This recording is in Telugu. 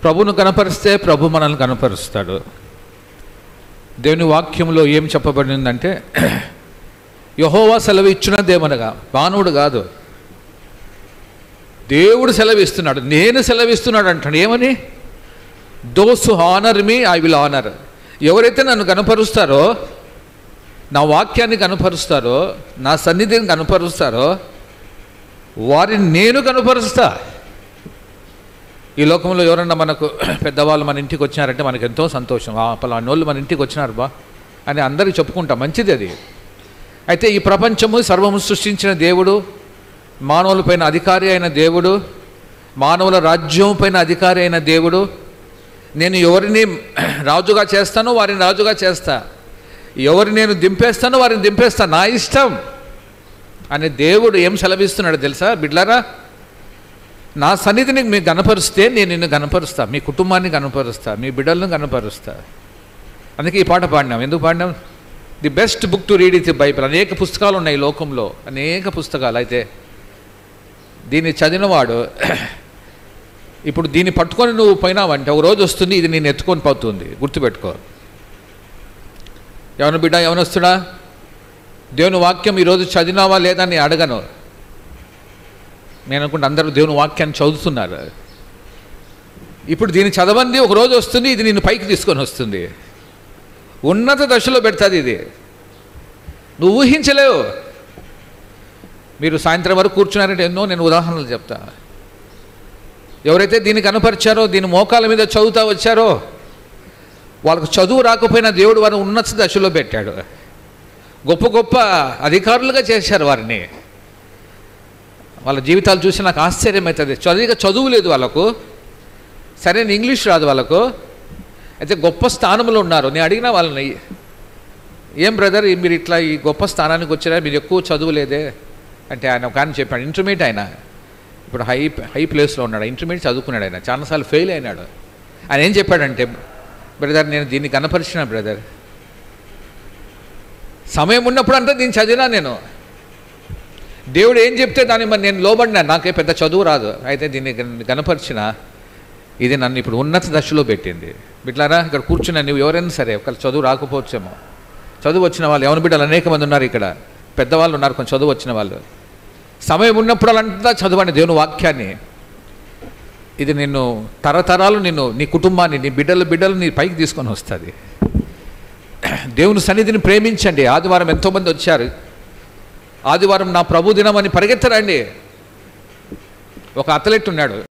ప్రభును కనపరిస్తే ప్రభు మనల్ని కనపరుస్తాడు దేవుని వాక్యంలో ఏం చెప్పబడిందంటే యహోవా సెలవు ఇచ్చిన దేమనగా మానవుడు కాదు దేవుడు సెలవిస్తున్నాడు నేను సెలవిస్తున్నాడు అంటాడు ఏమని those honour me I will honour ఎవరైతే నన్ను కనపరుస్తారో నా వాక్యాన్ని కనపరుస్తారో నా సన్నిధిని కనపరుస్తారో వారిని నేను కనపరుస్తా ఈ లోకంలో ఎవరన్నా మనకు పెద్దవాళ్ళు మన ఇంటికి వచ్చినారంటే మనకు ఎంతో సంతోషం ఆ పలానోళ్ళు మన ఇంటికి వచ్చినారు బా అని అందరికీ చెప్పుకుంటాం మంచిది అది అయితే ఈ ప్రపంచము సర్వము సృష్టించిన దేవుడు మానవులపైన అధికారి అయిన దేవుడు మానవుల రాజ్యం పైన అధికారి అయిన దేవుడు నేను ఎవరిని రాజుగా చేస్తానో వారిని రాజుగా చేస్తా ఎవరిని నేను దింపేస్తానో వారిని దింపేస్తా నా ఇష్టం అనే దేవుడు ఏం సెలవిస్తున్నాడు తెలుసా బిడ్లారా నా సన్నిధిని మీకు గనపరిస్తే నేను నిన్ను గనపరుస్తా మీ కుటుంబాన్ని గనపరుస్తా మీ బిడ్డలను గనపరుస్తా అందుకే ఈ పాట పాడినాం ఎందుకు పాడినాం the best book to read is the Bible అనేక పుస్తకాలు ఉన్నాయి ఈ లోకంలో అనేక పుస్తకాలు అయితే దీన్ని చదివినవాడు ఇప్పుడు దీన్ని పట్టుకొని నువ్వు పోయినావంటే ఒక రోజు వస్తుంది ఇది నేను ఎత్తుకొని పోతుంది గుర్తుపెట్టుకో ఎవరి బిడ్డ ఎవనొస్తుడా దేవుని వాక్యం ఈరోజు చదివినావా లేదా అని అడగను నేను అనుకుంటే అందరూ దేవుని వాక్యాన్ని చదువుతున్నారు ఇప్పుడు దీన్ని చదవండి ఒక రోజు వస్తుంది ఇది నిన్ను పైకి తీసుకొని వస్తుంది ఉన్నత దశలో పెడుతుంది ఇది నువ్వు ఊహించలేవు మీరు సాయంత్రం వరకు కూర్చున్నారంటే ఎన్నో నేను ఉదాహరణలు చెప్తా ఎవరైతే దీన్ని కనపరిచారో దీని మోకాల మీద చదువుతా వచ్చారో వాళ్ళకు చదువు రాకపోయినా దేవుడు వారిని ఉన్నత దశలో పెట్టాడు గొప్ప గొప్ప అధికారులుగా చేశారు వారిని వాళ్ళ జీవితాలు చూసి నాకు ఆశ్చర్యం అవుతుంది చదివిగా చదువు లేదు వాళ్ళకు సరైన ఇంగ్లీష్ రాదు వాళ్ళకు అయితే గొప్ప స్థానంలో ఉన్నారు నేను అడిగిన వాళ్ళని ఏం బ్రదర్ మీరు ఇట్లా ఈ గొప్ప స్థానానికి వచ్చారా మీరు ఎక్కువ చదువులేదే అంటే ఆయన ఒక ఆయన చెప్పాడు ఇంటర్మీడియట్ ఆయన ఇప్పుడు హై హై ప్లేస్లో ఉన్నాడు ఇంటర్మీడియట్ చదువుకున్నాడు ఆయన చాలాసార్లు ఫెయిల్ అయినాడు ఆయన ఏం చెప్పాడంటే బ్రదర్ నేను దీన్ని కనపరిచిన బ్రదర్ సమయం ఉన్నప్పుడు అంటే దీన్ని చదివినా నేను దేవుడు ఏం చెప్తే దాన్ని మరి నేను లోబడినా నాకే పెద్ద చదువు రాదు అయితే దీన్ని గన- గనపరిచిన ఇది నన్ను ఇప్పుడు ఉన్నత దశలో పెట్టింది బిడ్లారా ఇక్కడ కూర్చున్న నువ్వు ఎవరైనా సరే ఒకళ్ళు చదువు రాకపోవచ్చేమో చదువు వచ్చిన వాళ్ళు ఎవరి బిడ్డలు అనేక మంది ఉన్నారు ఇక్కడ పెద్దవాళ్ళు ఉన్నారు కొంచెం చదువు వచ్చిన వాళ్ళు సమయం ఉన్నప్పుడల్లంతా చదవండి దేవుని వాక్యాన్ని ఇది నిన్ను తరతరాలు నిన్ను నీ కుటుంబాన్ని నీ బిడ్డలు బిడ్డలు నీ పైకి తీసుకొని వస్తుంది దేవుని సన్నిధిని ప్రేమించండి ఆదివారం ఎంతోమంది వచ్చారు ఆదివారం నా ప్రభు దినం అని పరిగెత్తరండి ఒక అథ్లెట్ ఉన్నాడు